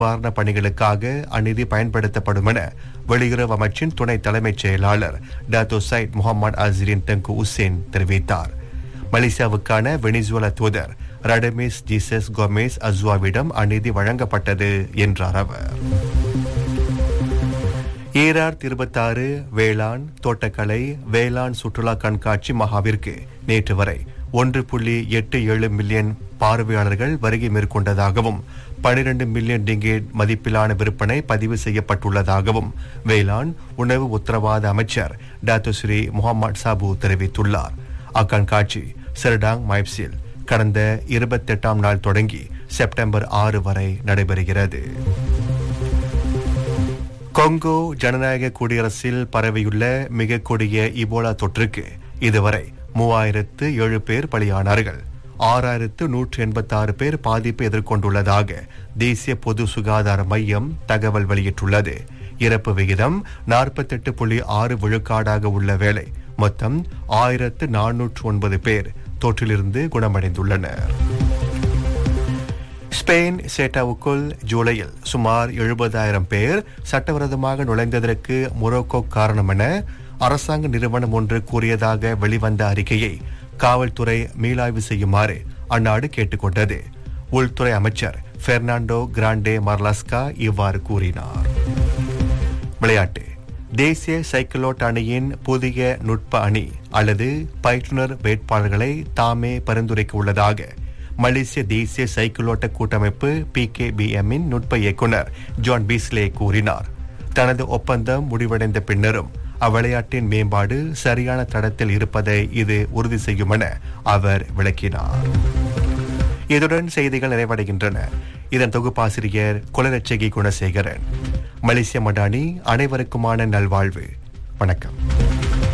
நிவாரண பணிகளுக்காக அந்நிதி பயன்படுத்தப்படும் என வெளியுறவு அமைச்சின் துணை தலைமைச் செயலாளர் டாத்தோ சைட் முகமது அஸ்ரின் தங்கு உசேன் தெரிவித்தார் மலேசியாவுக்கான வெனிசுவலா தூதர் ரடமிஸ் ஜீசஸ் கோமேஸ் அஸ்வாவிடம் அந்நிதி வழங்கப்பட்டது என்றார் அவர் ஈரார் இருபத்தாறு வேளாண் தோட்டக்கலை வேளாண் சுற்றுலா கண்காட்சி மகாவிற்கு நேற்று வரை ஒன்று புள்ளி எட்டு ஏழு மில்லியன் பார்வையாளர்கள் வருகை மேற்கொண்டதாகவும் பனிரெண்டு மில்லியன் டிங்கேட் மதிப்பிலான விற்பனை பதிவு செய்யப்பட்டுள்ளதாகவும் வேளாண் உணவு உத்தரவாத அமைச்சர் டாக்டர் ஸ்ரீ முகமது சாபு தெரிவித்துள்ளார் அக்கண்காட்சி செர்டாங் மைப்ஸில் கடந்த இருபத்தெட்டாம் நாள் தொடங்கி செப்டம்பர் ஆறு வரை நடைபெறுகிறது கொங்கோ ஜனநாயக குடியரசில் பரவியுள்ள மிக கொடிய இபோலா தொற்றுக்கு இதுவரை மூவாயிரத்து ஏழு பேர் பலியானார்கள் ஆறாயிரத்து நூற்று எண்பத்தி ஆறு பேர் பாதிப்பு எதிர்கொண்டுள்ளதாக தேசிய பொது சுகாதார மையம் தகவல் வெளியிட்டுள்ளது இறப்பு விகிதம் நாற்பத்தெட்டு புள்ளி ஆறு விழுக்காடாக உள்ள வேளை மொத்தம் ஆயிரத்து நானூற்று ஒன்பது பேர் தொற்றிலிருந்து குணமடைந்துள்ளனர் ஸ்பெயின் சேட்டாவுக்குள் ஜூலையில் சுமார் எழுபதாயிரம் பேர் சட்டவிரோதமாக நுழைந்ததற்கு மொரோக்கோ காரணம் என அரசாங்க நிறுவனம் ஒன்று கூறியதாக வெளிவந்த அறிக்கையை காவல்துறை மீளாய்வு செய்யுமாறு அந்நாடு கேட்டுக்கொண்டது உள்துறை அமைச்சர் பெர்னாண்டோ கிராண்டே மர்லாஸ்கா இவ்வாறு கூறினார் விளையாட்டு தேசிய சைக்கிளோட் அணியின் புதிய நுட்ப அணி அல்லது பயிற்றுனர் வேட்பாளர்களை தாமே பரிந்துரைக்க உள்ளதாக மலேசிய தேசிய சைக்கிளோட்ட கூட்டமைப்பு பி கே பி எம்மின் நுட்ப இயக்குனர் ஜான் பீஸ்லே கூறினார் தனது ஒப்பந்தம் முடிவடைந்த பின்னரும் அவ்விளையாட்டின் மேம்பாடு சரியான தடத்தில் இருப்பதை இது உறுதி செய்யும் என அவர் விளக்கினார் இதுடன் செய்திகள் நிறைவடைகின்றன இதன் தொகுப்பாசிரியர் குலரட்சகி குணசேகரன் மலேசிய மடானி அனைவருக்குமான நல்வாழ்வு வணக்கம்